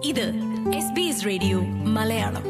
ഇത് S B S radio Malayalam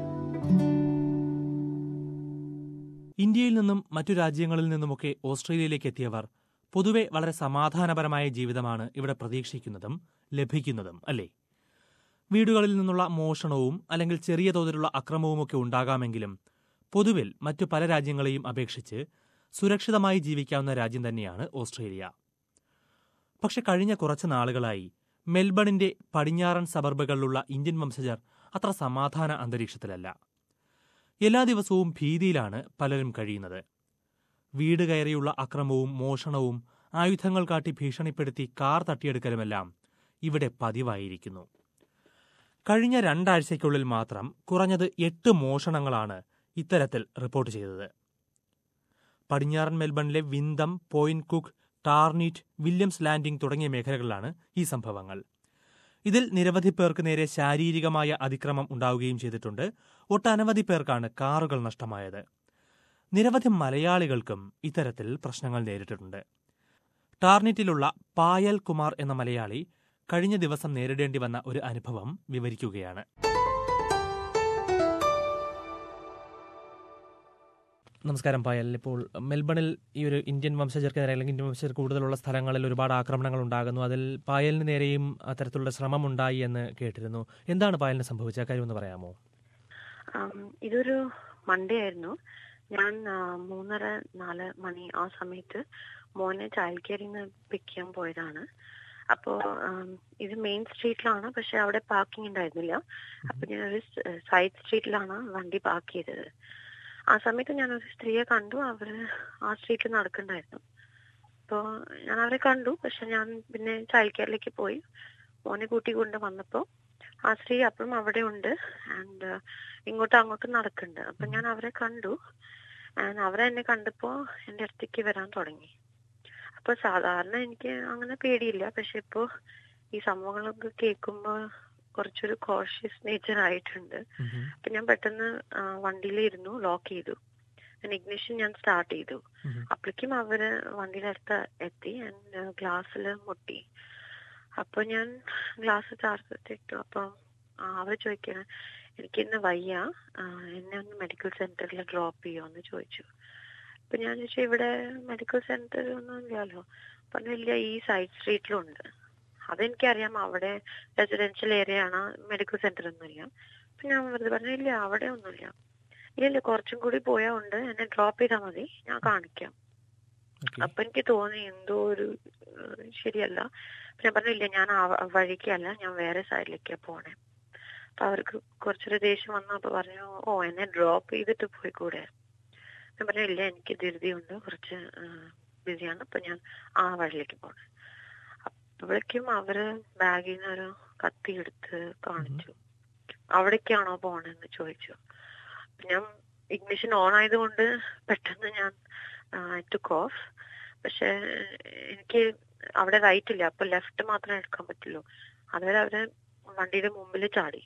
ഇന്ത്യയിൽ നിന്നും മറ്റു രാജ്യങ്ങളിൽ നിന്നുമൊക്കെ ഓസ്ട്രേലിയയിലേക്ക് എത്തിയവർ പൊതുവെ വളരെ സമാധാനപരമായ ജീവിതമാണ് ഇവിടെ പ്രതീക്ഷിക്കുന്നതും ലഭിക്കുന്നതും അല്ലേ വീടുകളിൽ നിന്നുള്ള മോഷണവും അല്ലെങ്കിൽ ചെറിയ തോതിലുള്ള അക്രമവുമൊക്കെ ഉണ്ടാകാമെങ്കിലും പൊതുവിൽ മറ്റു പല രാജ്യങ്ങളെയും അപേക്ഷിച്ച് സുരക്ഷിതമായി ജീവിക്കാവുന്ന രാജ്യം തന്നെയാണ് ഓസ്ട്രേലിയ പക്ഷെ കഴിഞ്ഞ കുറച്ച് നാളുകളായി മെൽബണിന്റെ പടിഞ്ഞാറൻ സബർബുകളിലുള്ള ഇന്ത്യൻ വംശജർ അത്ര സമാധാന അന്തരീക്ഷത്തിലല്ല എല്ലാ ദിവസവും ഭീതിയിലാണ് പലരും കഴിയുന്നത് വീട് കയറിയുള്ള അക്രമവും മോഷണവും ആയുധങ്ങൾ കാട്ടി ഭീഷണിപ്പെടുത്തി കാർ തട്ടിയെടുക്കലുമെല്ലാം ഇവിടെ പതിവായിരിക്കുന്നു കഴിഞ്ഞ രണ്ടാഴ്ചയ്ക്കുള്ളിൽ മാത്രം കുറഞ്ഞത് എട്ട് മോഷണങ്ങളാണ് ഇത്തരത്തിൽ റിപ്പോർട്ട് ചെയ്തത് പടിഞ്ഞാറൻ മെൽബണിലെ Wyndham Point Cook Tarneit Williams Landing തുടങ്ങിയ മേഖലകളിലാണ് ഈ സംഭവങ്ങൾ ഇതിൽ നിരവധി പേർക്ക് നേരെ ശാരീരികമായ അതിക്രമം ഉണ്ടാവുകയും ചെയ്തിട്ടുണ്ട് ഒട്ടനവധി പേർക്കാണ് കാറുകൾ നഷ്ടമായത് നിരവധി മലയാളികൾക്കും ഇത്തരത്തിൽ പ്രശ്നങ്ങൾ നേരിട്ടിട്ടുണ്ട് ടാർനിറ്റിലുള്ള പായൽ കുമാർ എന്ന മലയാളി കഴിഞ്ഞ ദിവസം നേരിടേണ്ടി വന്ന ഒരു അനുഭവം വിവരിക്കുകയാണ് നമസ്കാരം പായൽ ഇപ്പോൾ മെൽബണിൽ ഈ ഒരു ഇന്ത്യൻ വംശജർക്കെതിരെ അല്ലെങ്കിൽ ഇന്ത്യൻ വംശജർ കൂടുതലുള്ള സ്ഥലങ്ങളിൽ ഒരുപാട് ആക്രമണങ്ങൾ ഉണ്ടാകുന്നു അതിൽ പായലിന് നേരെയും അത്തരത്തിലുള്ള ശ്രമം ഉണ്ടായി എന്ന് കേട്ടിരുന്നു എന്താണ് പായലിന് സംഭവിച്ച കാര്യം ഒന്ന് പറയാമോ ആം, ഇതൊരു മൺഡേ ആയിരുന്നു ഞാൻ ആ, മൂന്നര നാല് മണി ആ സമയത്ത് മോനെ ചൈൽഡ് കെയറിൽ നിന്ന് പിക്ക് ചെയ്യാൻ പോയതാണ് അപ്പോ ആം, ഇത് മെയിൻ സ്ട്രീറ്റിലാണ് പക്ഷെ അവിടെ പാർക്കിംഗ് ഉണ്ടായിരുന്നില്ല അപ്പൊ ഞാൻ ഒരു സൈഡ് സ്ട്രീറ്റിലാണ് വണ്ടി പാർക്ക് ചെയ്തത് ആ സമയത്ത് ഞാൻ ഒരു സ്ത്രീയെ കണ്ടു അവര് ആ സ്ട്രീറ്റിൽ നടക്കണ്ടായിരുന്നു അപ്പോ ഞാൻ അവരെ കണ്ടു പക്ഷെ ഞാൻ പിന്നെ ചൈൽഡ് കെയറിലേക്ക് പോയി മോനെ കൂട്ടി കൊണ്ട് വന്നപ്പോ ആ സ്ത്രീ അപ്പോഴും അവിടെ ഉണ്ട് ആൻഡ് ഇങ്ങോട്ടും അങ്ങോട്ടും നടക്കുന്നുണ്ട് അപ്പൊ ഞാൻ അവരെ കണ്ടു ആൻഡ് അവരെ എന്നെ കണ്ടപ്പോ എന്റെ അടുത്തേക്ക് വരാൻ തുടങ്ങി അപ്പൊ സാധാരണ എനിക്ക് അങ്ങനെ പേടിയില്ല പക്ഷെ ഇപ്പോ ഈ സംഭവങ്ങളൊക്കെ കേൾക്കുമ്പോ കുറച്ചൊരു കോഷ്യസ് നേച്ചർ ആയിട്ടുണ്ട് അപ്പൊ ഞാൻ പെട്ടെന്ന് ആ, വണ്ടിയിലിരുന്നു ലോക്ക് ചെയ്തു ഇഗ്നിഷൻ ഞാൻ സ്റ്റാർട്ട് ചെയ്തു അപ്പോഴേക്കും അവര് വണ്ടിയുടെ അടുത്ത് എത്തി ആൻഡ് ഗ്ലാസ്സിൽ മുട്ടി അപ്പൊ ഞാൻ ഗ്ലാസ് ചാർജിട്ടു അപ്പൊ അവർ ചോദിക്കണ എനിക്ക് ഇന്ന് വയ്യ ആ, എന്നെ ഒന്ന് മെഡിക്കൽ സെന്ററിൽ ഡ്രോപ്പ് ചെയ്യുമോന്ന് ചോദിച്ചു അപ്പൊ ഞാൻ ചോദിച്ചു ഇവിടെ മെഡിക്കൽ സെന്റർ ഒന്നും ഇല്ലല്ലോ പറഞ്ഞു ഇല്ല ഈ സൈഡ് സ്ട്രീറ്റിലുണ്ട് അതെനിക്കറിയാം അവിടെ റെസിഡൻഷ്യൽ ഏരിയ ആണ് മെഡിക്കൽ സെന്റർ ഒന്നുമില്ല അപ്പൊ ഞാൻ വെറുതെ പറഞ്ഞു ഇല്ല അവിടെ ഒന്നുമില്ല ഇല്ല ഇല്ല കുറച്ചും കൂടി പോയാ ഉണ്ട് എന്നെ ഡ്രോപ്പ് ചെയ്താൽ മതി ഞാൻ കാണിക്കാം അപ്പൊ എനിക്ക് തോന്നി എന്തോ ഒരു ഏഹ്, ശരിയല്ല അപ്പൊ ഞാൻ പറഞ്ഞില്ല ഞാൻ ആ വ- വഴിക്കല്ല ഞാൻ വേറെ സൈഡിലേക്കാ പോണേ അപ്പൊ അവർക്ക് കുറച്ചൊരു ദേഷ്യം വന്നു അപ്പൊ പറഞ്ഞു ഓ എന്നെ ഡ്രോപ്പ് ചെയ്തിട്ട് പോയിക്കൂടെ ഞാൻ പറഞ്ഞു ഇല്ല എനിക്ക് ധൃതിയുണ്ട് കുറച്ച് ബിസിയാണ് അപ്പൊ ഞാൻ ആ വഴിയിലേക്ക് പോണേ അപ്പോഴേക്കും അവര് ബാഗിൽ നിന്ന് ഒരു കത്തി എടുത്ത് കാണിച്ചു അവിടേക്കാണോ പോണെന്ന് ചോദിച്ചു അപ്പൊ ഞാൻ ഇഗ്നിഷൻ ഓൺ ആയതുകൊണ്ട് പെട്ടെന്ന് ഞാൻ ടുക്ക് ഓഫ് പക്ഷെ എനിക്ക് അവിടെ റൈറ്റ് ഇല്ല അപ്പൊ ലെഫ്റ്റ് മാത്രമേ എടുക്കാൻ പറ്റുള്ളൂ അതുവരെ അവര് വണ്ടിയുടെ മുമ്പിൽ ചാടി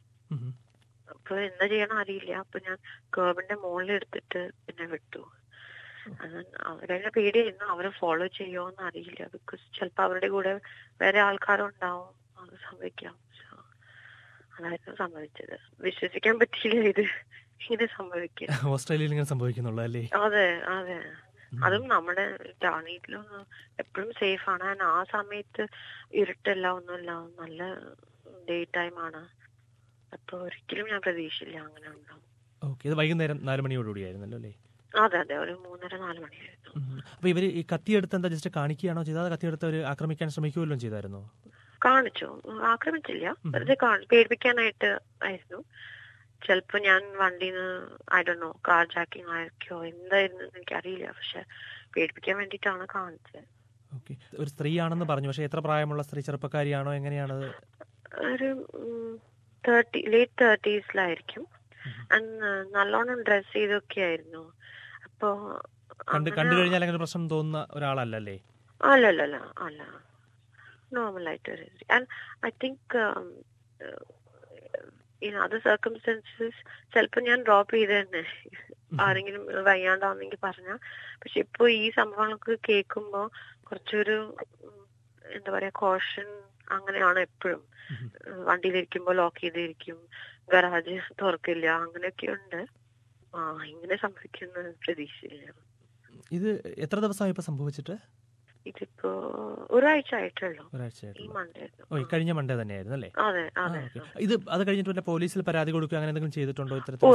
അപ്പൊ എന്താ ചെയ്യണം അറിയില്ല അപ്പൊ ഞാൻ കേബിന്റെ മുകളിൽ എടുത്തിട്ട് പിന്നെ വിട്ടു അത് അവരെ പേടിയായിരുന്നു അവരെ ഫോളോ ചെയ്യുമോന്ന് അറിയില്ല ബിക്കോസ് ചിലപ്പോ അവരുടെ കൂടെ വേറെ ആൾക്കാരുണ്ടാവും അത് സംഭവിക്കാം So, അതായിരുന്നു സംഭവിച്ചത് വിശ്വസിക്കാൻ പറ്റിയില്ല ഇത് ഇങ്ങനെ സംഭവിക്കുക ഓസ്ട്രേലിയയിൽ ഇങ്ങനെ സംഭവിക്കുന്നുള്ളൂ അല്ലേ അതെ അതെ അതും നമ്മുടെ ടാണീറ്റിലൊന്നും എപ്പോഴും സേഫ് ആണ് And ആ സമയത്ത് ഇരുട്ടല്ല ഒന്നുമില്ല നല്ല ഡേ ടൈം ആണ് അപ്പൊ ഒരിക്കലും ഞാൻ പ്രതീക്ഷയില്ല അങ്ങനെ ഉണ്ടാവും ഓക്കെ ഇത് വൈകുന്നേരം നാല് മണിയോടുകൂടിയായിരുന്നല്ലോ അല്ലേ അതെ അതെ ഒരു മൂന്നര നാല് മണിയായിരുന്നു ഉം. അപ്പൊ ഇവര് ഈ കത്തിയെടുത്ത് എന്താ ജസ്റ്റ് കാണിക്കുകയാണോ ചെയ്തത് കത്തിയെടുത്ത് അവർ ആക്രമിക്കാൻ ശ്രമിക്കുകയല്ലോ ചെയ്തായിരുന്നോ കാണിച്ചു ആക്രമിച്ചില്ല വെറുതെ കാണി- പേടിപ്പിക്കാനായിട്ട് ആയിരുന്നു ചിലപ്പോ ഞാൻ വണ്ടിന്ന് ഐ ഡോ നോ കാർ ജാക്കിങ് ആയിരിക്കോ എന്തായിരുന്നു എനിക്ക് അറിയില്ല പക്ഷെ പേടിപ്പിക്കാൻ വേണ്ടിയിട്ടാണ് കാണിച്ചത് ഓക്കെ ഒരു സ്ത്രീയാണെന്ന് പറഞ്ഞു പക്ഷെ എത്ര പ്രായമുള്ള സ്ത്രീ ചെറുപ്പക്കാരിയാണോ എങ്ങനെയാണത് ഒരു തേർട്ടി ലേറ്റ് തേർട്ടീസിലായിരിക്കും അന്ന് നല്ലോണം ഡ്രസ് ചെയ്തൊക്കെ ആയിരുന്നു അപ്പോ കണ്ട് അങ്ങനെ- കണ്ടു കഴിഞ്ഞാൽ അങ്ങനെ ഒരു പ്രശ്നം തോന്നുന്ന ഒരാളല്ലല്ലേ അല്ല അല്ല അല്ല അല്ല നോർമൽ ആയിട്ട് and I think in other circumstances ചിലപ്പോ ഞാൻ ഡ്രോപ്പ് ചെയ്ത് തന്നെ ആരെങ്കിലും വയ്യാണ്ടാവുന്നെങ്കിൽ പറഞ്ഞ പക്ഷെ ഇപ്പൊ ഈ സംഭവങ്ങളൊക്കെ കേൾക്കുമ്പോ കുറച്ചൊരു ഉം, എന്താ പറയാ കോഷൻ അങ്ങനെയാണ് എപ്പോഴും വണ്ടിയിലിരിക്കുമ്പോൾ ലോക്ക് ചെയ്തിരിക്കും ഗറാജ് തുറക്കില്ല അങ്ങനെയൊക്കെ ഉണ്ട് ആ ഇങ്ങനെ സംഭവിക്കുന്ന പ്രതീക്ഷയില്ല ഇത് എത്ര ദിവസമായി ഇപ്പൊ സംഭവിച്ചിട്ട് ഇതിപ്പോ ഒരാഴ്ച ആയിട്ടുള്ളൂ ഈ ഒരാഴ്ചയായിട്ടുള്ളൂ മൺഡേ ഓ ഈ കഴിഞ്ഞ മൺഡേ തന്നെയായിരുന്നു അല്ലേ അതെ ആ, അതെ ഓക്കേ. ഇത് അത് കഴിഞ്ഞിട്ട് പിന്നെ പോലീസിൽ പരാതി കൊടുക്കുക അങ്ങനെ എന്തെങ്കിലും ചെയ്തിട്ടുണ്ടോ ഓ ഇത്തരത്തിൽ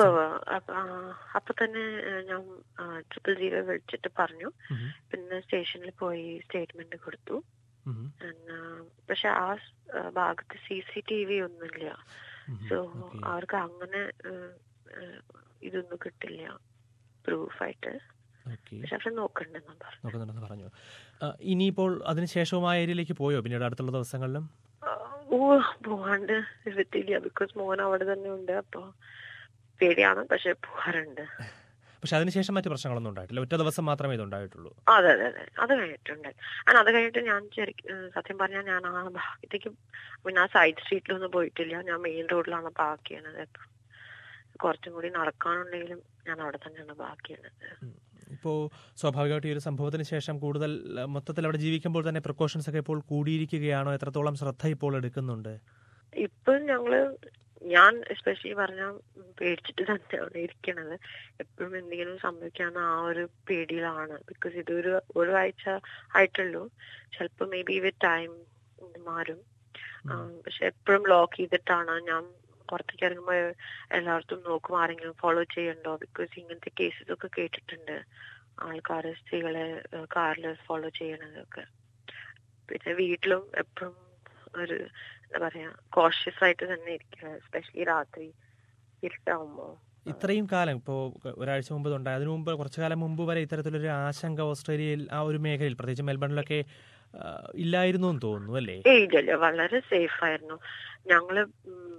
അപ്പൊ തന്നെ ആ, ഞാൻ ട്രിപ്പിൾ സീറോ വിളിച്ചിട്ട് പറഞ്ഞു ഉം. പിന്നെ സ്റ്റേഷനിൽ പോയി സ്റ്റേറ്റ്മെന്റ് കൊടുത്തു ഉം. And, ആ, പക്ഷെ ആ സ്- ആ ഭാഗത്ത് സി സി ടി വി ഒന്നുമില്ല ഉം. So okay. അവർക്ക് അങ്ങനെ ആ, ആ, ഇതൊന്നും കിട്ടില്ല പ്രൂഫായിട്ട് ഓക്കേ. പക്ഷെ അവർ നോക്കണ്ടെന്ന് പറഞ്ഞു നോക്കുന്നുണ്ടെന്ന് പറഞ്ഞു ആ, ഇനിയിപ്പോൾ അതിനുശേഷവും ആ ഏരിയയിലേക്ക് പോയോ പിന്നീട് അടുത്തുള്ള ദിവസങ്ങളിലും ആ, ഓ പോവാണ്ട് നിവൃത്തിയില്ല ബിക്കോസ് മോൻ അവിടെ തന്നെ ഉണ്ട് അപ്പൊ പേടിയാണ് പക്ഷെ പോവാറുണ്ട് പക്ഷെ അതിനുശേഷം മറ്റു പ്രശ്നങ്ങളൊന്നും ഉണ്ടായിട്ടില്ല ഒറ്റ ദിവസം മാത്രമേ ഇത് ഉണ്ടായിട്ടുള്ളൂ അതെ അതെ അതെ അത് കഴിഞ്ഞിട്ടുണ്ട് and അത് കഴിഞ്ഞിട്ട് ഞാൻ ശരിക്കും ഏഹ് സത്യം പറഞ്ഞാൽ ഞാൻ ആ ഭാഗത്തേക്ക് പിന്നെ ആ സൈഡ് സ്ട്രീറ്റിലൊന്നും പോയിട്ടില്ല ഞാൻ മെയിൻ റോഡിലാണ് പാർക്ക് ചെയ്യണത് അപ്പൊ കുറച്ചും കൂടി നടക്കാനുണ്ടെങ്കിലും ഞാൻ അവിടെ തന്നെയാണ് പാർക്ക് ചെയ്യണത് ഇപ്പോൾ സ്വാഭാവികമായിട്ട് ഈ ഒരു സംഭവത്തിന് ശേഷം കൂടുതൽ ആ, മൊത്തത്തിൽ അവിടെ ജീവിക്കുമ്പോൾ തന്നെ പ്രിക്കോഷൻസ് ഒക്കെ ഇപ്പോൾ കൂടിയിരിക്കുകയാണോ എത്രത്തോളം ശ്രദ്ധ ഇപ്പോൾ എടുക്കുന്നുണ്ട് ഇപ്പൊ ഞങ്ങള് ഞാൻ എസ്പെഷ്യലി പറഞ്ഞ പേടിച്ചിട്ട് തന്നെയാണ് ഇരിക്കണത് എപ്പോഴും എന്തെങ്കിലും സംഭവിക്കാന്ന് ആ ഒരു പേടിയിലാണ് ബിക്കോസ് ഇതൊരു ഒരാഴ്ച ആയിട്ടുള്ളൂ ചിലപ്പോ മേ ബി വിത്ത് ടൈം മാറും ആ, പക്ഷെ എപ്പോഴും ലോക്ക് ചെയ്തിട്ടാണ് ഞാൻ പുറത്തേക്ക് ഇറങ്ങുമ്പോ എല്ലായിടത്തും നോക്കും ആരെങ്കിലും ഫോളോ ചെയ്യണ്ടോ ബിക്കോസ് ഇങ്ങനത്തെ കേസസ് ഒക്കെ കേട്ടിട്ടുണ്ട് ആൾക്കാർ സ്ത്രീകളെ കാറിൽ ഫോളോ ചെയ്യണതൊക്കെ പിന്നെ വീട്ടിലും എപ്പോഴും ഒരു എന്താ പറയാ കോഷ്യസ് ആയിട്ട് തന്നെ ഇരിക്കുക എസ്പെഷ്യലി രാത്രി ഇരുട്ടാവുമ്പോ ഇത്രയും കാലം ഇപ്പോൾ ഒരാഴ്ച മുമ്പ് ഉണ്ടായി അതിനു മുമ്പ് കുറച്ചു കാലം മുമ്പ് വരെ ഇത്തരത്തിലൊരു ആശങ്ക ഓസ്ട്രേലിയയിൽ ആ ഒരു മേഖലയിൽ പ്രത്യേകിച്ച് മെൽബണിലൊക്കെ ആ, ഇല്ലായിരുന്നു എന്ന് തോന്നുന്നു അല്ലേ ഏയ് ഇല്ല വളരെ സേഫ് ആയിരുന്നു ഞങ്ങള് ഉം,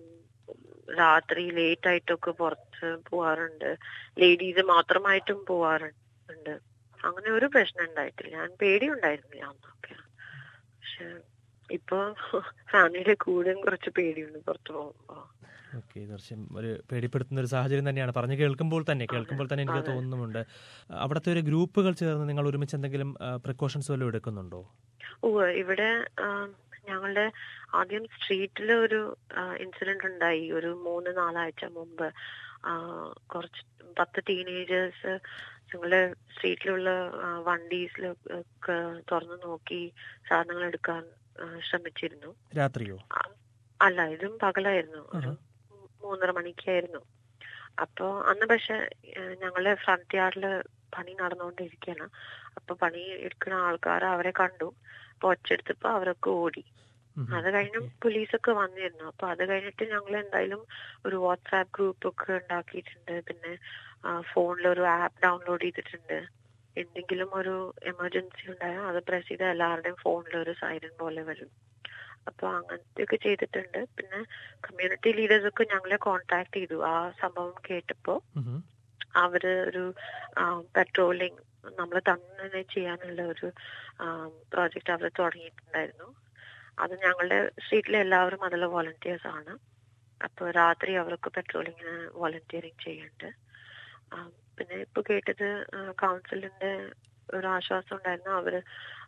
രാത്രി ലേറ്റ് ആയിട്ടൊക്കെ പുറത്ത് പോവാറുണ്ട് ലേഡീസ് മാത്രമായിട്ടും പോവാറുണ്ട് അങ്ങനെ ഒരു പ്രശ്നം ഉണ്ടായിട്ടില്ല ഞാൻ പേടിയുണ്ടായിരുന്നില്ല അന്നൊക്കെ പക്ഷെ ഇപ്പൊ ഫാമിലിയുടെ കൂടെ കുറച്ച് പേടിയുണ്ട് പുറത്ത് പോകുമ്പോ ഓക്കെ തീർച്ചയായും ഒരു പേടിപ്പെടുത്തുന്ന ഒരു സാഹചര്യം തന്നെയാണ് പറഞ്ഞു കേൾക്കുമ്പോൾ തന്നെ കേൾക്കുമ്പോൾ തന്നെ എനിക്ക് അതെ. തോന്നുന്നുമുണ്ട് അവിടുത്തെ ഒരു ഗ്രൂപ്പുകൾ ചേർന്ന് നിങ്ങൾ ഒരുമിച്ച് എന്തെങ്കിലും പ്രിക്കോഷൻസ് വല്ലതും എടുക്കുന്നുണ്ടോ ഓ ഇവിടെ ആം, ഞങ്ങളുടെ ആദ്യം സ്ട്രീറ്റിൽ ഒരു ഇൻസിഡന്റ് ഉണ്ടായി ഒരു മൂന്ന് നാലാഴ്ച മുമ്പ് ആ, കുറച്ച് പത്ത് ടീനേജേഴ്സ് ഞങ്ങളുടെ സ്ട്രീറ്റിലുള്ള വണ്ടീസിൽ ഒക്കെ തുറന്നു നോക്കി സാധനങ്ങൾ എടുക്കാൻ ആ, ശ്രമിച്ചിരുന്നു രാത്രിയോ ആ, അല്ല ഇതും പകലായിരുന്നു ഒരു ആഹാ. മൂന്നര മണിക്കായിരുന്നു അപ്പൊ അന്ന് പക്ഷെ ഏഹ്, ഞങ്ങളുടെ ഫ്രണ്ട് യാർഡില് പണി നടന്നുകൊണ്ടിരിക്കുകയാണ് അപ്പൊ പണി എടുക്കുന്ന ആൾക്കാർ അവരെ കണ്ടു അപ്പൊ ഒച്ചെടുത്തപ്പോ അവരൊക്കെ ഓടി ഉം. അത് കഴിഞ്ഞും പോലീസൊക്കെ വന്നിരുന്നു അപ്പൊ അത് കഴിഞ്ഞിട്ട് ഞങ്ങൾ എന്തായാലും ഒരു വാട്സാപ്പ് ഗ്രൂപ്പ് ഒക്കെ ഉണ്ടാക്കിയിട്ടുണ്ട് പിന്നെ ഫോണിൽ ഒരു ആപ്പ് ഡൗൺലോഡ് ചെയ്തിട്ടുണ്ട് എന്തെങ്കിലും ഒരു എമർജൻസി ഉണ്ടായാൽ അത് പ്രസ് ചെയ്താൽ എല്ലാവരുടെയും ഫോണിൽ ഒരു സൈറൻ പോലെ വരും അപ്പൊ അങ്ങനത്തെ ഒക്കെ ചെയ്തിട്ടുണ്ട് പിന്നെ കമ്മ്യൂണിറ്റി ലീഡേഴ്സ് ഒക്കെ ഞങ്ങളെ കോണ്ടാക്ട് ചെയ്തു ആ സംഭവം കേട്ടപ്പോ ഉം. അവര് ഒരു പെട്രോളിംഗ് നമ്മൾ തന്നെ ചെയ്യാനുള്ള ഒരു പ്രോജക്റ്റ് അവർ തുടങ്ങിയിട്ടുണ്ടായിരുന്നു അത് ഞങ്ങളുടെ സ്ട്രീറ്റിലെ എല്ലാവരും അതിൽ വോളണ്ടിയേഴ്സ് ആണ് അപ്പൊ രാത്രി അവർക്ക് പെട്രോളിങ്ങിന് വോളണ്ടിയറിങ് ചെയ്യുന്നുണ്ട് ആ, പിന്നെ ഇപ്പൊ കേട്ടത് കൗൺസിലിന്റെ ഒരു ആശ്വാസം ഉണ്ടായിരുന്നു അവര്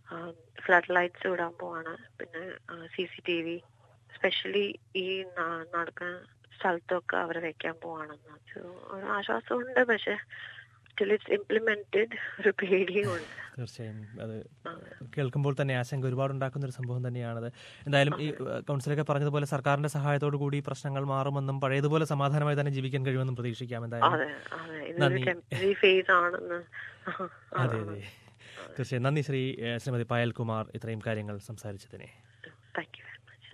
ഫ്ലഡ് ലൈറ്റ്സ് ഇടാൻ പോവാണ് പിന്നെ C C T V specially ഈ ന- നടക്കുന്ന സ്ഥലത്തൊക്കെ അവർ വെക്കാൻ പോവാണെന്ന് So, ഒരു ആശ്വാസമുണ്ട് പക്ഷെ ടിൽ ഇറ്റ്സ് ഇംപ്ലിമെന്റഡ് ഒരു പേടിയും ഉണ്ട് തീർച്ചയായും അത് അതെ. കേൾക്കുമ്പോൾ തന്നെ ആശങ്ക ഒരുപാട് ഉണ്ടാക്കുന്ന ഒരു സംഭവം തന്നെയാണത് എന്തായാലും ഈ ഏഹ്, കൗൺസിലൊക്കെ പറഞ്ഞതുപോലെ സർക്കാരിന്റെ സഹായത്തോടു കൂടി ഈ പ്രശ്നങ്ങൾ മാറുമെന്നും പഴയതുപോലെ സമാധാനമായി തന്നെ ജീവിക്കാൻ കഴിയുമെന്നും പ്രതീക്ഷിക്കാം എന്തായാലും അതെ അതെ ഇതൊരു നന്ദി. ടെമ്പററി ഫേസ് ആണെന്ന് അതെ അതെ തീർച്ചയായും നന്ദി ശ്രീ ഏഹ്, ശ്രീമതി പായൽ കുമാർ ഇത്രയും കാര്യങ്ങൾ സംസാരിച്ചതിനെ താങ്ക് യു വെരി മച്ച്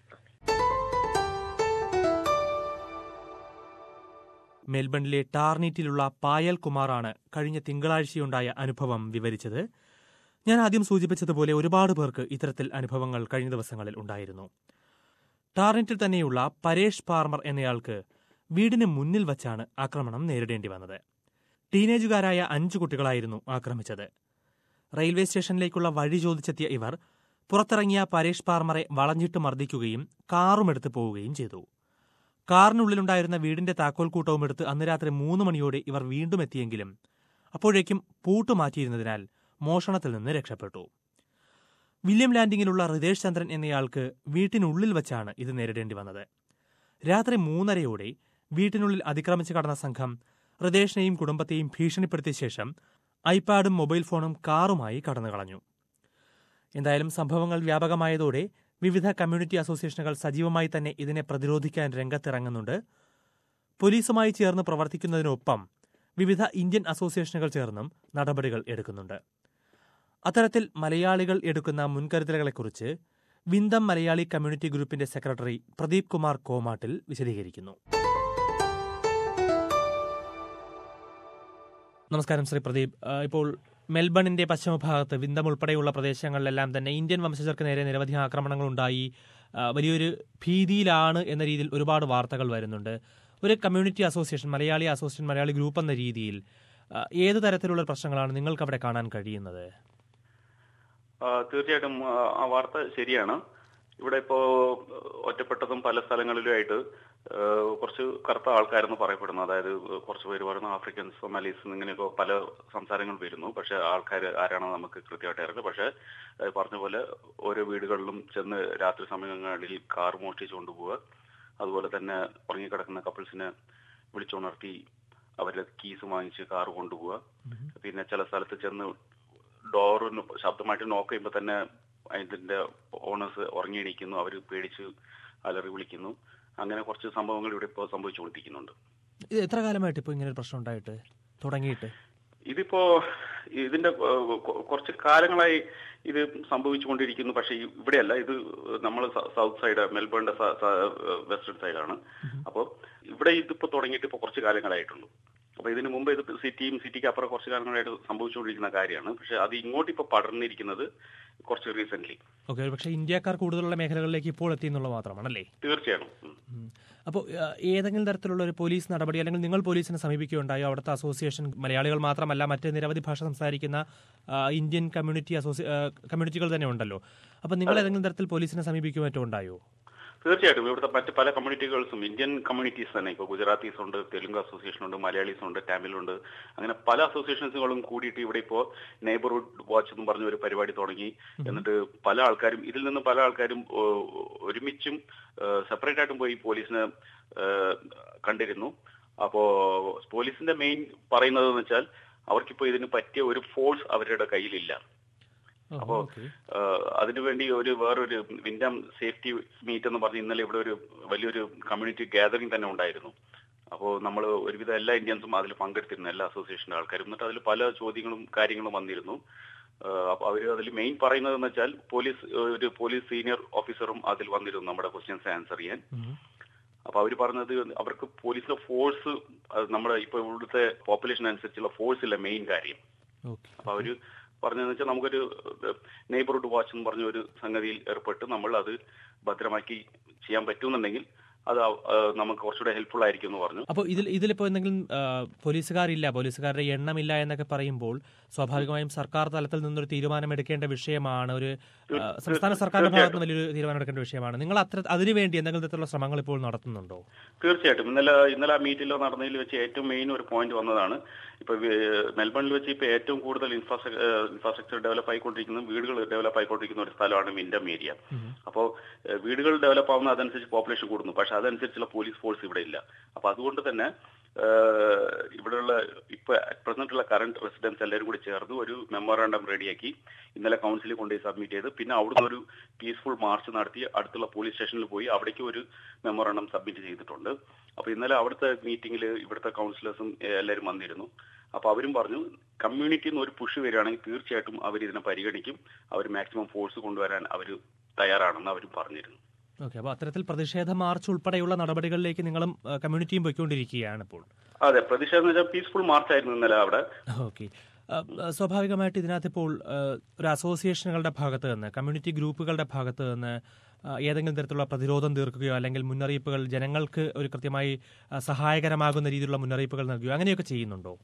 മെൽബണിലെ ടാർനീറ്റിലുള്ള പായൽ കുമാറാണ് കഴിഞ്ഞ തിങ്കളാഴ്ചയുണ്ടായ അനുഭവം വിവരിച്ചത് ഞാൻ ആദ്യം സൂചിപ്പിച്ചതുപോലെ ഒരുപാട് പേർക്ക് ഇത്തരത്തിൽ അനുഭവങ്ങൾ കഴിഞ്ഞ ദിവസങ്ങളിൽ ഉണ്ടായിരുന്നു ടാർനീറ്റിൽ തന്നെയുള്ള പരേഷ് പാർമർ എന്നയാൾക്ക് വീടിന് മുന്നിൽ വച്ചാണ് ആക്രമണം നേരിടേണ്ടി വന്നത് ടീനേജുകാരായ അഞ്ചു കുട്ടികളായിരുന്നു ആക്രമിച്ചത് റെയിൽവേ സ്റ്റേഷനിലേക്കുള്ള വഴി ചോദിച്ചെത്തിയ ഇവർ പുറത്തിറങ്ങിയ പരേഷ് പാർമറെ വളഞ്ഞിട്ട് മർദ്ദിക്കുകയും കാറുമെടുത്ത് പോവുകയും ചെയ്തു കാറിനുള്ളിലുണ്ടായിരുന്ന വീടിന്റെ താക്കോൽക്കൂട്ടവും എടുത്ത് അന്ന് രാത്രി മൂന്ന് മണിയോടെ ഇവർ വീണ്ടും എത്തിയെങ്കിലും അപ്പോഴേക്കും പൂട്ട് മാറ്റിയിരുന്നതിനാൽ മോഷണത്തിൽ നിന്ന് രക്ഷപ്പെട്ടു വില്യം ലാൻഡിങ്ങിലുള്ള റിതേഷ് ചന്ദ്രൻ എന്നയാൾക്ക് വീട്ടിനുള്ളിൽ വച്ചാണ് ഇത് നേരിടേണ്ടി വന്നത് രാത്രി മൂന്നരയോടെ വീട്ടിനുള്ളിൽ അതിക്രമിച്ച് കടന്ന സംഘം റിതേഷിനെയും കുടുംബത്തെയും ഭീഷണിപ്പെടുത്തിയ ശേഷം ഐപാഡും മൊബൈൽ ഫോണും കാറുമായി കടന്നു കളഞ്ഞു എന്തായാലും സംഭവങ്ങൾ വ്യാപകമായതോടെ വിവിധ കമ്മ്യൂണിറ്റി അസോസിയേഷനുകൾ സജീവമായി തന്നെ ഇതിനെ പ്രതിരോധിക്കാൻ രംഗത്തിറങ്ങുന്നുണ്ട് പോലീസുമായി ചേർന്ന് പ്രവർത്തിക്കുന്നതിനൊപ്പം വിവിധ ഇന്ത്യൻ അസോസിയേഷനുകൾ ചേർന്നും നടപടികൾ എടുക്കുന്നുണ്ട് അത്തരത്തിൽ മലയാളികൾ എടുക്കുന്ന മുൻകരുതലുകളെക്കുറിച്ച് വിന്തം മലയാളി കമ്മ്യൂണിറ്റി ഗ്രൂപ്പിന്റെ സെക്രട്ടറി പ്രദീപ് കുമാർ കോമാട്ടിൽ വിശദീകരിക്കുന്നു നമസ്കാരം ശ്രീ പ്രദീപ് ആ, ഇപ്പോൾ മെൽബണിന്റെ പശ്ചിമഭാഗത്ത് വിന്തം ഉൾപ്പെടെയുള്ള പ്രദേശങ്ങളിലെല്ലാം തന്നെ ഇന്ത്യൻ വംശജർക്ക് നേരെ നിരവധി ആക്രമണങ്ങൾ ഉണ്ടായി ആ, വലിയൊരു ഭീതിയിലാണ് എന്ന രീതിയിൽ ഒരുപാട് വാർത്തകൾ വരുന്നുണ്ട് ഒരു community association Malayali association Malayali group എന്ന രീതിയിൽ ആ, ഏത് തരത്തിലുള്ള പ്രശ്നങ്ങളാണ് നിങ്ങൾക്ക് അവിടെ കാണാൻ കഴിയുന്നത് ആ, തീർച്ചയായിട്ടും ആ, ആ വാർത്ത ശരിയാണ് ഇവിടെ ഇപ്പോ ഒറ്റപ്പെട്ടതും പല സ്ഥലങ്ങളിലുമായിട്ട് ആ, കുറച്ച് കറുത്ത ആൾക്കാരെന്ന് പറയപ്പെടുന്നു അതായത് കുറച്ച് പേര് പറയുന്നു ആഫ്രിക്കൻസ് സൊമാലീസ് ഇങ്ങനെയൊക്കെ പല സംസാരങ്ങൾ വരുന്നു പക്ഷെ ആൾക്കാർ ആരാണെന്ന് നമുക്ക് കൃത്യമായിട്ട് അറിയില്ല പക്ഷെ ആ, പറഞ്ഞ പോലെ ഓരോ വീടുകളിലും ചെന്ന് രാത്രി സമയങ്ങളിൽ കാർ മോഷ്ടിച്ചു കൊണ്ടുപോവുക അതുപോലെ തന്നെ ഉറങ്ങിക്കിടക്കുന്ന കപ്പിൾസിനെ വിളിച്ചുണർത്തി അവരുടെ കീസ് വാങ്ങിച്ച് കാർ കൊണ്ടുപോവുക പിന്നെ ചില സ്ഥലത്ത് ചെന്ന് ഡോറിന് ശബ്ദമായിട്ട് നോക്ക് ചെയ്യുമ്പോൾ തന്നെ അതിന്റെ ഓണേഴ്സ് ഉറങ്ങി എണീക്കുന്നു അവർ പേടിച്ച് അലറി വിളിക്കുന്നു അങ്ങനെ കുറച്ച് സംഭവങ്ങൾ ഇവിടെ ഇപ്പോൾ സംഭവിച്ചുകൊണ്ടിരിക്കുന്നുണ്ട് ഇത് എത്ര കാലമായിട്ട് ഇപ്പോൾ ഇങ്ങനെ ഒരു പ്രശ്നം ഉണ്ടായിട്ട് തുടങ്ങിയിട്ട് ഇതിപ്പോ ഇതിന്റെ ഏഹ്, കൊ- കുറച്ച് കാലങ്ങളായി ഇത് സംഭവിച്ചുകൊണ്ടിരിക്കുന്നു പക്ഷെ ഈ- ഇവിടെയല്ല ഇത് നമ്മൾ സൗത്ത് സൈഡ് മെൽബണിന്റെ വെസ്റ്റേൺ സൈഡാണ് അപ്പോൾ ഇവിടെ ഇതിപ്പോ തുടങ്ങിയിട്ട് ഇപ്പൊ കുറച്ച് കാലങ്ങളായിട്ടുള്ളൂ അപ്പൊ ഇതിന് മുമ്പ് ഇത് സിറ്റിയും സിറ്റിക്ക് അപ്പുറം കുറച്ച് കാലങ്ങളായിട്ട് സംഭവിച്ചുകൊണ്ടിരിക്കുന്ന കാര്യമാണ് പക്ഷെ അത് ഇങ്ങോട്ട് ഇപ്പൊ പടർന്നിരിക്കുന്നത് കുറച്ച് റീസെന്റ് ഓക്കെ പക്ഷേ ഇന്ത്യക്കാർ കൂടുതലുള്ള മേഖലകളിലേക്ക് ഇപ്പോൾ എത്തി എന്നുള്ളത് മാത്രമാണല്ലേ തീർച്ചയായും ഉം. അപ്പോൾ ഏതെങ്കിലും തരത്തിലുള്ള ഒരു പോലീസ് നടപടി അല്ലെങ്കിൽ നിങ്ങൾ പോലീസിനെ സമീപിക്കുകയുണ്ടായോ അവിടുത്തെ അസോസിയേഷൻ മലയാളികൾ മാത്രമല്ല മറ്റ് നിരവധി ഭാഷ സംസാരിക്കുന്ന ആ, ഇന്ത്യൻ കമ്മ്യൂണിറ്റി അസോസി ആ, കമ്മ്യൂണിറ്റികൾ തന്നെ ഉണ്ടല്ലോ അപ്പോൾ നിങ്ങൾ ഏതെങ്കിലും തരത്തിൽ പോലീസിനെ സമീപിക്കുകയോ മറ്റോ ഉണ്ടായോ തീർച്ചയായിട്ടും ഇവിടുത്തെ മറ്റ് പല കമ്മ്യൂണിറ്റികൾസും ഇന്ത്യൻ കമ്മ്യൂണിറ്റീസ് തന്നെ ഇപ്പോൾ ഗുജറാത്തീസ് ഉണ്ട് തെലുങ്ക് അസോസിയേഷൻ ഉണ്ട് മലയാളീസ് ഉണ്ട് തമിഴുണ്ട് അങ്ങനെ പല അസോസിയേഷൻസുകളും കൂടിയിട്ട് ഇവിടെ ഇപ്പോൾ നെയ്ബർഹുഡ് വാച്ച് എന്ന് പറഞ്ഞ ഒരു പരിപാടി തുടങ്ങി എന്നിട്ട് പല ആൾക്കാരും ഇതിൽ നിന്ന് പല ആൾക്കാരും ഓ, ഒരുമിച്ചും സെപ്പറേറ്റ് ആയിട്ടും പോയി പോലീസിനെ ഏഹ്, കണ്ടിരുന്നു അപ്പോ പോലീസിന്റെ മെയിൻ പറയുന്നത് എന്ന് വെച്ചാൽ അവർക്കിപ്പോ ഇതിന് പറ്റിയ ഒരു ഫോഴ്സ് അവരുടെ കയ്യിലില്ല ഓഹോ, അപ്പോ ഓക്കെ. ആഹ് അതിനുവേണ്ടി ഒരു വേറൊരു വിൻഡം സേഫ്റ്റി മീറ്റ് എന്ന് പറഞ്ഞ് ഇന്നലെ ഇവിടെ ഒരു വലിയൊരു കമ്മ്യൂണിറ്റി ഗാദറിംഗ് തന്നെ ഉണ്ടായിരുന്നു അപ്പോൾ നമ്മൾ ഒരുവിധ എല്ലാ ഇന്ത്യൻസും അതിൽ പങ്കെടുത്തിരുന്നു എല്ലാ അസോസിയേഷൻ്റെ ആൾക്കാരും എന്നിട്ട് അതിൽ പല ചോദ്യങ്ങളും കാര്യങ്ങളും വന്നിരുന്നു ആഹ് അപ്പൊ അവർ അതിൽ മെയിൻ പറയുന്നത് എന്ന് വെച്ചാൽ പോലീസ് ഒരു പോലീസ് സീനിയർ ഓഫീസറും അതിൽ വന്നിരുന്നു നമ്മുടെ ക്വസ്റ്റ്യൻസ് ആൻസർ ചെയ്യാൻ ഉം. അപ്പൊ അവർ പറഞ്ഞത് അവർക്ക് പോലീസിന്റെ ഫോഴ്സ് നമ്മുടെ ഇപ്പൊ ഇവിടുത്തെ പോപ്പുലേഷൻ അനുസരിച്ചുള്ള ഫോഴ്സ് ഇല്ല മെയിൻ കാര്യം ഓക്കെ അപ്പൊ അവര് പറഞ്ഞതെന്ന് വെച്ചാൽ നമുക്കൊരു നെയ്ബർഹുഡ് വാച്ച് എന്ന് പറഞ്ഞ ഒരു സംഗതിയിൽ ഏർപ്പെട്ട് നമ്മൾ അത് ഭദ്രമാക്കി ചെയ്യാൻ പറ്റുന്നുണ്ടെങ്കിൽ അത് അവ- ആ, നമുക്ക് കുറച്ചുകൂടെ ഹെൽപ്ഫുൾ ആയിരിക്കും എന്ന് പറഞ്ഞു അപ്പോൾ ഇതിൽ ഇതിലിപ്പോൾ എന്തെങ്കിലും ആ, പോലീസുകാരില്ല പോലീസുകാരുടെ എണ്ണമില്ല എന്നൊക്കെ പറയുമ്പോൾ സ്വാഭാവികമായും സർക്കാർ തലത്തിൽ നിന്നൊരു തീരുമാനം എടുക്കേണ്ട വിഷയമാണ് ഒരു ആ, സംസ്ഥാന സർക്കാരിന്റെ ഭാഗത്ത് നിന്ന് വലിയൊരു തീരുമാനം എടുക്കേണ്ട വിഷയമാണ് നിങ്ങൾ അത്ര അതിനുവേണ്ടി എന്തെങ്കിലും തരത്തിലുള്ള ശ്രമങ്ങൾ ഇപ്പോൾ നടത്തുന്നുണ്ടോ തീർച്ചയായിട്ടും ഇന്നലെ ഇന്നലെ ആ മീറ്റിൽ നടന്നതിൽ വെച്ച് ഏറ്റവും മെയിൻ ഒരു പോയിന്റ് വന്നതാണ് ഇപ്പൊ വി- മെൽബണിൽ വെച്ച് ഇപ്പൊ ഏറ്റവും കൂടുതൽ ഇൻഫ്രാസ്ട്രക്ചർ ഇൻഫ്രാസ്ട്രക്ചർ ഡെവലപ്പ് ആയിക്കൊണ്ടിരിക്കുന്ന വീടുകൾ ഡെവലപ്പ് ആയിക്കൊണ്ടിരിക്കുന്ന ഒരു സ്ഥലമാണ് മിൻഡം ഏരിയ അപ്പോൾ വീടുകൾ ഡെവലപ്പ് ആവുന്ന അതനുസരിച്ച് പോപ്പുലേഷൻ കൂടുന്നു പക്ഷെ അതനുസരിച്ചുള്ള പോലീസ് ഫോഴ്സ് ഇവിടെ ഇല്ല അപ്പൊ അതുകൊണ്ട് തന്നെ ഏഹ്, ഇവിടെയുള്ള ഇപ്പൊ പ്രസന്റ് ഉള്ള കറണ്ട് റെസിഡൻസ് എല്ലാവരും കൂടി ചേർന്ന് ഒരു മെമ്മോറാണ്ടം റെഡിയാക്കി ഇന്നലെ കൗൺസിലിൽ കൊണ്ടുപോയി സബ്മിറ്റ് ചെയ്ത് പിന്നെ അവിടുന്ന് ഒരു പീസ്ഫുൾ മാർച്ച് നടത്തി അടുത്തുള്ള പോലീസ് സ്റ്റേഷനിൽ പോയി അവിടേക്ക് ഒരു മെമ്മോറാണ്ടം സബ്മിറ്റ് ചെയ്തിട്ടുണ്ട് അപ്പൊ ഇന്നലെ അവിടുത്തെ മീറ്റിംഗിൽ ഇവിടുത്തെ കൗൺസിലേഴ്സും എല്ലാവരും വന്നിരുന്നു അപ്പൊ അവരും പറഞ്ഞു കമ്മ്യൂണിറ്റിയിൽ നിന്ന് ഒരു പുഷ് വരികയാണെങ്കിൽ തീർച്ചയായിട്ടും അവർ ഇതിനെ പരിഗണിക്കും അവർ മാക്സിമം ഫോഴ്സ് കൊണ്ടുവരാൻ അവർ തയ്യാറാണെന്ന് അവരും പറഞ്ഞിരുന്നു ഓക്കെ അപ്പോൾ അത്തരത്തിൽ പ്രതിഷേധ മാർച്ച് ഉൾപ്പെടെയുള്ള നടപടികളിലേക്ക് നിങ്ങളും ആ, കമ്മ്യൂണിറ്റിയും പോയിക്കൊണ്ടിരിക്കുകയാണ് ഇപ്പോൾ അതെ പ്രതിഷേധം എന്ന് വെച്ചാൽ പീസ്ഫുൾ മാർച്ച് ആയിരുന്നു ഇന്നലെ അവിടെ ഓക്കെ ആ, ആ, സ്വാഭാവികമായിട്ട് ഇതിനകത്ത് ഇപ്പോൾ ആ, ഒരു അസോസിയേഷനുകളുടെ ഭാഗത്ത് നിന്ന് കമ്മ്യൂണിറ്റി ഗ്രൂപ്പുകളുടെ ഭാഗത്ത് നിന്ന് ആ, ഏതെങ്കിലും തരത്തിലുള്ള പ്രതിരോധം തീർക്കുകയോ അല്ലെങ്കിൽ മുന്നറിയിപ്പുകൾ ജനങ്ങൾക്ക് ഒരു കൃത്യമായി ആ, സഹായകരമാകുന്ന രീതിയിലുള്ള മുന്നറിയിപ്പുകൾ നൽകുകയോ അങ്ങനെയൊക്കെ ചെയ്യുന്നുണ്ടോ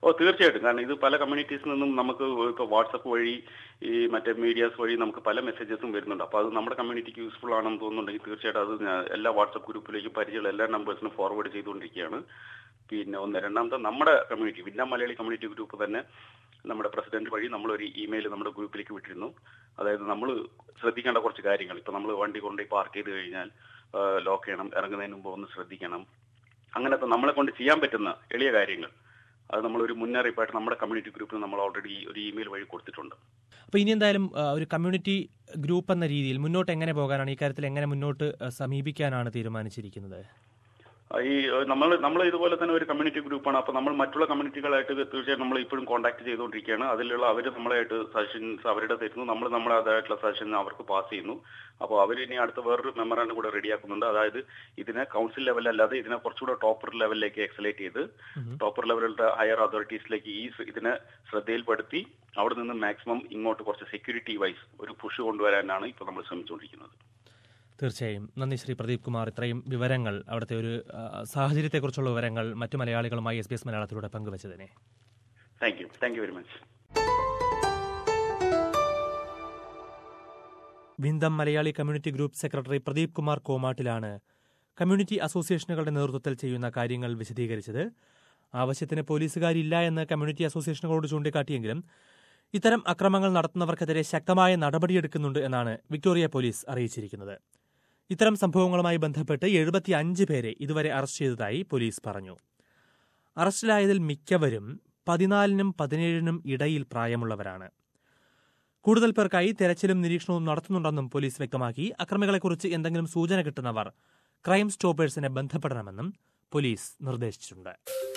ഓ തീർച്ചയായിട്ടും കാരണം ഇത് പല കമ്മ്യൂണിറ്റീസിൽ നിന്നും നമുക്ക് ഇപ്പോൾ വാട്സപ്പ് വഴി ഈ മറ്റേ മീഡിയാസ് വഴി നമുക്ക് പല മെസ്സേജസും വരുന്നുണ്ട് അപ്പോൾ അത് നമ്മുടെ കമ്മ്യൂണിറ്റിക്ക് യൂസ്ഫുൾ ആണെന്ന് തോന്നുന്നുണ്ടെങ്കിൽ തീർച്ചയായിട്ടും അത് ഞാൻ എല്ലാ വാട്സപ്പ് ഗ്രൂപ്പിലേക്കും പരിചയമുള്ള എല്ലാ നമ്പേഴ്സിനും ഫോർവേഡ് ചെയ്തുകൊണ്ടിരിക്കുകയാണ് പിന്നെ ഒന്ന് രണ്ടാമത്തെ നമ്മുടെ കമ്മ്യൂണിറ്റി വിന്ന മലയാളി കമ്മ്യൂണിറ്റി ഗ്രൂപ്പ് തന്നെ നമ്മുടെ പ്രസിഡന്റ് വഴി നമ്മളൊരു ഇമെയിൽ നമ്മുടെ ഗ്രൂപ്പിലേക്ക് വിട്ടിരുന്നു അതായത് നമ്മൾ ശ്രദ്ധിക്കേണ്ട കുറച്ച് കാര്യങ്ങൾ ഇപ്പൊ നമ്മൾ വണ്ടി കൊണ്ടുപോയി പാർക്ക് ചെയ്ത് കഴിഞ്ഞാൽ ലോക്ക് ചെയ്യണം ഇറങ്ങുന്നതിന് മുമ്പ് ഒന്ന് ശ്രദ്ധിക്കണം അങ്ങനത്തെ നമ്മളെ കൊണ്ട് ചെയ്യാൻ പറ്റുന്ന എളിയ കാര്യങ്ങൾ അത് നമ്മളൊരു മുന്നറിയിപ്പായിട്ട് നമ്മുടെ കമ്മ്യൂണിറ്റി ഗ്രൂപ്പിൽ നമ്മൾ ഓൾറെഡി ഒരു ഇമെയിൽ വഴി കൊടുത്തിട്ടുണ്ട് അപ്പോൾ ഇനി എന്തായാലും ആ, ഒരു കമ്മ്യൂണിറ്റി ഗ്രൂപ്പ് എന്ന രീതിയിൽ മുന്നോട്ട് എങ്ങനെ പോകാനാണ് ഈ കാര്യത്തിൽ എങ്ങനെ മുന്നോട്ട് ആ, സമീപിക്കാനാണ് തീരുമാനിച്ചിരിക്കുന്നത് ആ, ഈ നമ്മൾ നമ്മൾ ഇതുപോലെ തന്നെ ഒരു കമ്മ്യൂണിറ്റി ഗ്രൂപ്പാണ് അപ്പൊ നമ്മൾ മറ്റുള്ള കമ്മ്യൂണിറ്റികളായിട്ട് തീർച്ചയായും നമ്മൾ ഇപ്പോഴും കോൺടാക്ട് ചെയ്തുകൊണ്ടിരിക്കുകയാണ് അതിലുള്ള അവർ നമ്മളായിട്ട് സജഷൻസ് അവരുടെ തരുന്നു നമ്മൾ നമ്മുടേതായിട്ടുള്ള സജഷൻ അവർക്ക് പാസ് ചെയ്യുന്നു അപ്പോൾ അവർ ഇനി അടുത്ത വേറൊരു മെമ്മറാൻഡം കൂടെ റെഡിയാക്കുന്നുണ്ട് അതായത് ഇതിനെ കൗൺസിൽ ലെവലല്ലാതെ ഇതിനെ കുറച്ചുകൂടെ ടോപ്പർ ലെവലിലേക്ക് എക്സലേറ്റ് ചെയ്ത് ടോപ്പർ ലെവലിലുള്ള ഹയർ അതോറിറ്റീസിലേക്ക് ഈ സ് ഇതിനെ ശ്രദ്ധയിൽപ്പെടുത്തി അവിടെ നിന്ന് മാക്സിമം ഇങ്ങോട്ട് കുറച്ച് സെക്യൂരിറ്റി വൈസ് ഒരു പുഷ് കൊണ്ടുവരാനാണ് ഇപ്പോൾ നമ്മൾ ശ്രമിച്ചുകൊണ്ടിരിക്കുന്നത് തീർച്ചയായും നന്ദി ശ്രീ പ്രദീപ് കുമാർ ഇത്രയും വിവരങ്ങൾ അവിടുത്തെ ഒരു ആ, സാഹചര്യത്തെക്കുറിച്ചുള്ള വിവരങ്ങൾ മറ്റു മലയാളികളുമായി എസ് ബി എസ് മലയാളത്തിലൂടെ പങ്കുവച്ചതിനെ thank you thank you very much Wyndham Malayali community group secretary Pradeep Kumar കോമാട്ടിലാണ് കമ്മ്യൂണിറ്റി അസോസിയേഷനുകളുടെ നേതൃത്വത്തിൽ ചെയ്യുന്ന കാര്യങ്ങൾ വിശദീകരിച്ചത് ആവശ്യത്തിന് പോലീസുകാരില്ല എന്ന് കമ്മ്യൂണിറ്റി അസോസിയേഷനുകളോട് ചൂണ്ടിക്കാട്ടിയെങ്കിലും ഇത്തരം അക്രമങ്ങൾ നടത്തുന്നവർക്കെതിരെ ശക്തമായ നടപടിയെടുക്കുന്നുണ്ട് എന്നാണ് വിക്ടോറിയ പോലീസ് അറിയിച്ചിരിക്കുന്നത് ഇത്തരം സംഭവങ്ങളുമായി ബന്ധപ്പെട്ട് എഴുപത്തിയഞ്ച് പേരെ ഇതുവരെ അറസ്റ്റ് ചെയ്തതായി പോലീസ് പറഞ്ഞു അറസ്റ്റിലായതിൽ മിക്കവരും പതിനാലിനും പതിനേഴിനും ഇടയിൽ പ്രായമുള്ളവരാണ് കൂടുതൽ പേർക്കായി തെരച്ചിലും നിരീക്ഷണവും നടത്തുന്നുണ്ടെന്നും പോലീസ് വ്യക്തമാക്കി അക്രമികളെക്കുറിച്ച് എന്തെങ്കിലും സൂചന കിട്ടുന്നവർ ക്രൈം സ്റ്റോപ്പേഴ്സിനെ ബന്ധപ്പെടണമെന്നും പോലീസ് നിർദ്ദേശിച്ചിട്ടുണ്ട്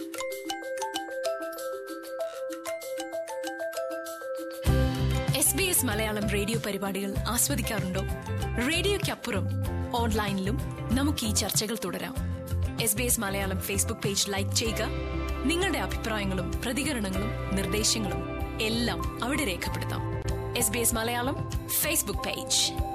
S B S Malayalam radio പരിപാടികൾ ആസ്വദിക്കാറുണ്ടോ റേഡിയോയ്ക്കപ്പുറം ഓൺലൈനിലും നമുക്ക് ഈ ചർച്ചകൾ തുടരാം S B S Malayalam Facebook page like ചെയ്യുക നിങ്ങളുടെ അഭിപ്രായങ്ങളും പ്രതികരണങ്ങളും നിർദ്ദേശങ്ങളും എല്ലാം അവിടെ രേഖപ്പെടുത്താം S B S Malayalam Facebook page